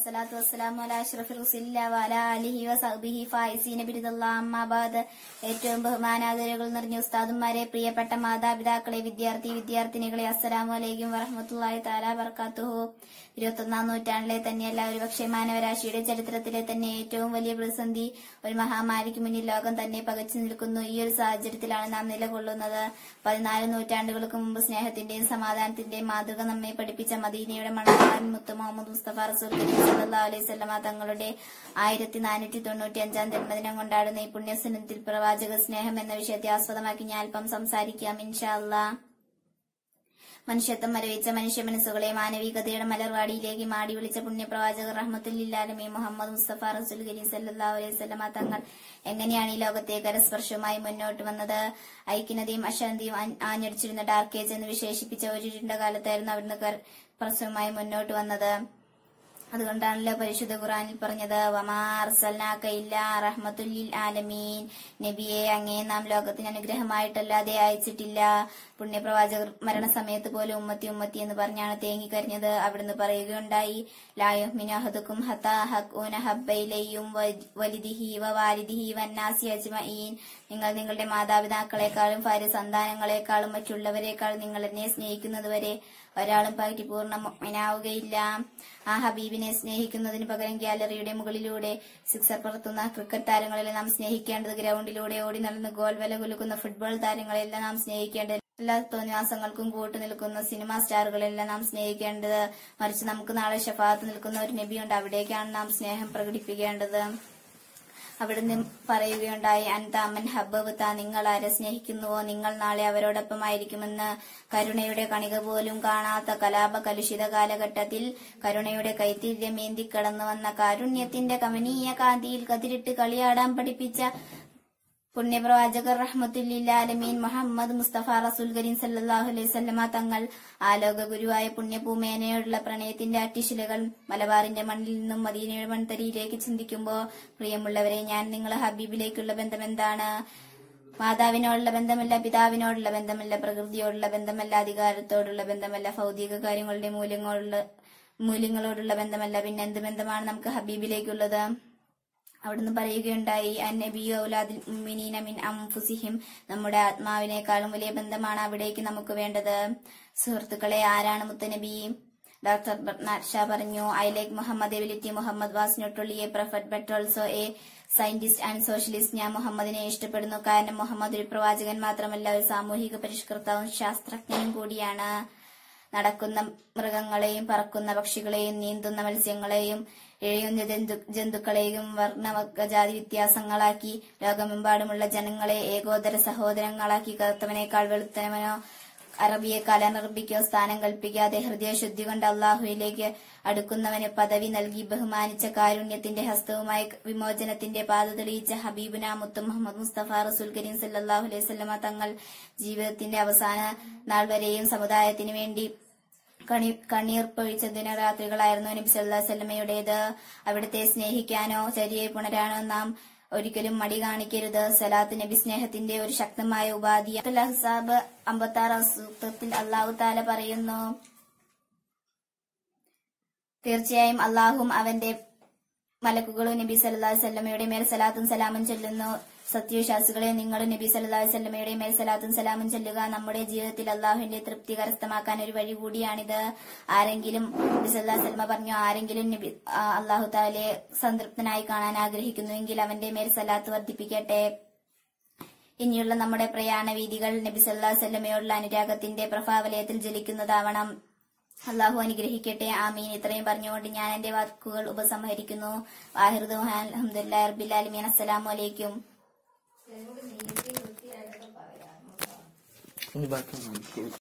വസ്സലാത്തു വസ്സലാമു അലാ അഷ്റഫിൽ റസൂലില്ലാ വഅല ആലിഹി വസഹ്ബിഹി ഫായിസീന ബിരിദല്ലാ അമ്മാ ബഅദ് ഏറ്റവും ബഹുമാനാദരവുകൾ നിറഞ്ഞ ഉസ്താദുമാരെ പ്രിയപ്പെട്ട മാതാപിതാക്കളെ വിദ്യാർത്ഥി വിദ്യാർത്ഥിനികളെ അസ്സലാമു അലൈക്കും വറഹ്മത്തുള്ളാഹി തആല ബറകാതുഹു ഇരുപത്തൊന്നാം നൂറ്റാണ്ടിലെ തന്നെയല്ല ഒരുപക്ഷെ മാനവരാശിയുടെ ചരിത്രത്തിലെ തന്നെ ഏറ്റവും വലിയ പ്രതിസന്ധി ഒരു മഹാമാരിക്ക് മുന്നിൽ ലോകം തന്നെ പകച്ചു നിൽക്കുന്നു ഈ ഒരു സാഹചര്യത്തിലാണ് നാം നിലകൊള്ളുന്നത് പതിനാല് നൂറ്റാണ്ടുകൾക്ക് മുമ്പ് സ്നേഹത്തിന്റെയും സമാധാനത്തിന്റെയും മാതൃക നമ്മെ പഠിപ്പിച്ച മദീനയുടെ മണവാളൻ മുത്ത് മുഹമ്മദ് മുസ്തഫ റസൂൽ കരീം സല്ലല്ലാഹു അലൈഹി വസല്ലമ തങ്ങളുടെ ആയിരത്തി നാനൂറ്റി തൊണ്ണൂറ്റി അഞ്ചാം ജന്മദിനം കൊണ്ടാടുന്ന ഈ പുണ്യസനത്തിൽ പ്രവാചക സ്നേഹം എന്ന വിഷയത്തെ ആസ്പദമാക്കി ഞാൻ അല്പം സംസാരിക്കാം ഇൻഷാ അല്ലാഹ് മനുഷ്യത്വം മരവിച്ച മനുഷ്യ മനസ്സുകളെ മാനവികതയുടെ മലർവാടിയിലേക്ക് മാടി വിളിച്ച പുണ്യപ്രവാചകർ റഹ്മത്തുല്ലാലമി മുഹമ്മദ് മുസ്തഫ റസൂൽ കരീം സല്ലല്ലാഹു അലൈഹി വസല്ലമ തങ്ങൾ എങ്ങനെയാണ് ഈ ലോകത്തെ കരസ്പർശവുമായി മുന്നോട്ട് വന്നത് ഐക്യനതയും അശാന്തിയും ആ- ആഞ്ഞടിച്ചിരുന്ന ഡാർക്ക് ഏജ് എന്ന് വിശേഷിപ്പിച്ച ഒരു ഇരുണ്ട കാലത്തായിരുന്നു അവിടുന്ന് കരസ്പർശവുമായി മുന്നോട്ട് വന്നത് അതുകൊണ്ടാണല്ലോ പരിശുദ്ധ ഖുറാനിൽ പറഞ്ഞത് വമാർസൽനാക്ക ഇല്ല റഹ്മത്തുല്ലിൽ ആലമീൻ നബിയെ അങ്ങേ നാം ലോകത്തിന് അനുഗ്രഹമായിട്ടല്ലാതെ അയച്ചിട്ടില്ല പുണ്യപ്രവാചകർ മരണസമയത്ത് പോലും ഉമ്മത്തി ഉമ്മത്തി എന്ന് പറഞ്ഞാണ് തേങ്ങിക്കരഞ്ഞത് അവിടുന്ന് പറയുകയുണ്ടായി ലായുഹ്മിനഹദുക്കും ഹബ്ബയിലെയും വലിദിഹി വവാലിദിഹി വന്നാസി അജ്മഈൻ നിങ്ങൾ നിങ്ങളുടെ മാതാപിതാക്കളെക്കാളും ഭാര്യ സന്താനങ്ങളെക്കാളും മറ്റുള്ളവരെക്കാൾ നിങ്ങൾ എന്നെ സ്നേഹിക്കുന്നതുവരെ ഒരാളും പരിപൂർണ്ണ മുഅ്മിനാവുകയില്ല ആ ഹബീബിനെ സ്നേഹിക്കുന്നതിന് പകരം ഗാലറിയുടെ മുകളിലൂടെ സിക്സർ പറത്തുന്ന ക്രിക്കറ്റ് താരങ്ങളെല്ലാം നാം സ്നേഹിക്കേണ്ടത് ഗ്രൗണ്ടിലൂടെ ഓടി നടന്ന് ഗോൾ വല കുലുക്കുന്ന ഫുട്ബോൾ താരങ്ങളെല്ലാം നാം സ്നേഹിക്കേണ്ടത് എല്ലാ തോന്നിവാസങ്ങൾക്കും കൂട്ടു നിൽക്കുന്ന സിനിമാ സ്റ്റാറുകളെല്ലാം നാം സ്നേഹിക്കേണ്ടത് മറിച്ച് നമുക്ക് നാളെ ഷഫാത്ത് നിൽക്കുന്ന ഒരു നബിയുണ്ട് അവിടേക്കാണ് നാം സ്നേഹം പ്രകടിപ്പിക്കേണ്ടത് അവിടുന്ന് പറയുകയുണ്ടായി അൻതാമൻ ഹബ്ബവത്ത നിങ്ങൾ ആരെ സ്നേഹിക്കുന്നുവോ നിങ്ങൾ നാളെ അവരോടൊപ്പമായിരിക്കുമെന്ന് കരുണയുടെ കണിക പോലും കാണാത്ത കലാപ കലുഷിത കാലഘട്ടത്തിൽ കരുണയുടെ കൈത്തിര്യമേന്തി കടന്നു വന്ന കാരുണ്യത്തിന്റെ കമനീയ കാന്തിയിൽ കതിരിട്ട് കളിയാടാൻ പഠിപ്പിച്ച പുണ്യപ്രവാചകർ റഹ്മത്തുല്ലാലമീൻ മുഹമ്മദ് മുസ്തഫ റസൂൽ കരീം സല്ലല്ലാഹു അലൈഹി വസല്ലമ തങ്ങൾ ആലോക ഗുരുവായ പുണ്യഭൂമേനയോടുള്ള പ്രണയത്തിന്റെ അട്ടിശിലകൾ മലബാറിന്റെ മണ്ണിൽ നിന്നും മദീനയുടെ മൺതരിയിലേക്ക് ചിന്തിക്കുമ്പോൾ പ്രിയമുള്ളവരെ ഞാൻ നിങ്ങളെ ഹബീബിലേക്കുള്ള ബന്ധം എന്താണ് മാതാവിനോടുള്ള ബന്ധമല്ല പിതാവിനോടുള്ള ബന്ധമല്ല പ്രകൃതിയോടുള്ള ബന്ധമല്ല അധികാരത്തോടുള്ള ബന്ധമല്ല ഭൗതിക കാര്യങ്ങളുടെ മൂല്യങ്ങളോടുള്ള മൂല്യങ്ങളോടുള്ള ബന്ധമല്ല പിന്നെ എന്ത് ബന്ധമാണ് നമുക്ക് ഹബീബിലേക്കുള്ളത് അവിടുന്ന് പറയുകയുണ്ടായി അന്നബിയു ഔലാദിൽ മുഅ്മിനീന മിൻ അംഫുസിഹിം നമ്മുടെ ആത്മാവിനേക്കാളും വലിയ ബന്ധമാണ് അവിടേക്ക് നമുക്ക് വേണ്ടത് സുഹൃത്തുക്കളെ ആരാണ് മുത്തനബി ഡോക്ടർ ബർനാഡ് ഷാ പറഞ്ഞു I like Muhammad ability Muhammad was not only a prophet but also a scientist and socialist ഞാൻ മുഹമ്മദിനെ ഇഷ്ടപ്പെടുന്നു കാരണം മുഹമ്മദ് ഒരു പ്രവാചകൻ മാത്രമല്ല ഒരു സാമൂഹിക പരിഷ്കർത്താവും ശാസ്ത്രജ്ഞനും കൂടിയാണ് നടക്കുന്ന മൃഗങ്ങളെയും പറക്കുന്ന പക്ഷികളെയും നീന്തുന്ന മത്സ്യങ്ങളെയും എഴയുന്ന ജന്തു ജന്തുക്കളെയും വർണ്ണജാതി വ്യത്യാസങ്ങളാക്കി ലോകമെമ്പാടുമുള്ള ജനങ്ങളെ ഏകോദര സഹോദരങ്ങളാക്കി കറുത്തവനേക്കാൾ വെളുത്തവനോ അറബിയേക്കാൾ അനറബിക്കോ സ്ഥാനം കൽപ്പിക്കാതെ ഹൃദയശുദ്ധി കൊണ്ട് അള്ളാഹുവിലേക്ക് അടുക്കുന്നവന് പദവി നൽകി ബഹുമാനിച്ച കാരുണ്യത്തിന്റെ ഹസ്തവുമായി വിമോചനത്തിന്റെ പാത തെളിയിച്ച ഹബീബുന മുത്ത് മുഹമ്മദ് മുസ്തഫ റസൂൽ കരീം സല്ലല്ലാഹു അലൈഹി വസല്ലമ തങ്ങൾ ജീവിതത്തിന്റെ അവസാന നാൾ വരെയും സമുദായത്തിനു വേണ്ടി കണി കണ്ണീർ പൊഴിച്ച ദിനരാത്രികളായിരുന്നു നബി സല്ലല്ലാഹു അലൈഹി വസല്ലമയുടേത് അവിടുത്തെ സ്നേഹിക്കാനോ ചര്യയെ പുണരാനോ നാം ഒരിക്കലും മടി കാണിക്കരുത് സലാത്ത് നബി സ്നേഹത്തിന്റെ ഒരു ശക്തമായ ഉപാധി അഹ്സാബ് അമ്പത്തി ആറാം സൂക്തത്തിൽ അള്ളാഹു താല പറയുന്നു തീർച്ചയായും അള്ളാഹും അവന്റെ മലക്കുകളും നബി സല്ലല്ലാഹു അലൈഹി വസല്ലമയുടെ മേൽ സലാത്തും സലാമും ചൊല്ലുന്നു സത്യവിശ്വാസികളെ നിങ്ങൾ നബി സല്ലല്ലാഹു അലൈഹി വസല്ലമയുടെ മേൽ സലാത്തും സലാമും ചൊല്ലുക നമ്മുടെ ജീവിതത്തിൽ അള്ളാഹുവിന്റെ തൃപ്തി കരസ്ഥമാക്കാൻ ഒരു വഴി കൂടിയാണിത് ആരെങ്കിലും നബി സല്ലല്ലാഹു അലൈഹി വസല്ലമ പറഞ്ഞു ആരെങ്കിലും നബി ആ, അള്ളാഹു താലയെ സംതൃപ്തനായി കാണാൻ ആഗ്രഹിക്കുന്നുവെങ്കിൽ അവന്റെ മേൽ സലാത്ത് വർദ്ധിപ്പിക്കട്ടെ ഇനിയുള്ള നമ്മുടെ പ്രയാണ വീതികൾ നബി സല്ലല്ലാഹു അലൈഹി വസല്ലമയോടുള്ള അനുരാഗത്തിന്റെ പ്രഭാവലയത്തിൽ ജ്വലിക്കുന്നതാവണം അള്ളാഹു അനുഗ്രഹിക്കട്ടെ ആമീൻ ഇത്രയും പറഞ്ഞുകൊണ്ട് ഞാൻ എന്റെ വാക്കുകൾ ഉപസംഹരിക്കുന്നു വാഹിറുദ് അലഹമുല്ലാ റബിലാലിമീൻ അസ്സലാമു അലൈക്കും ഇനി ബാക്കി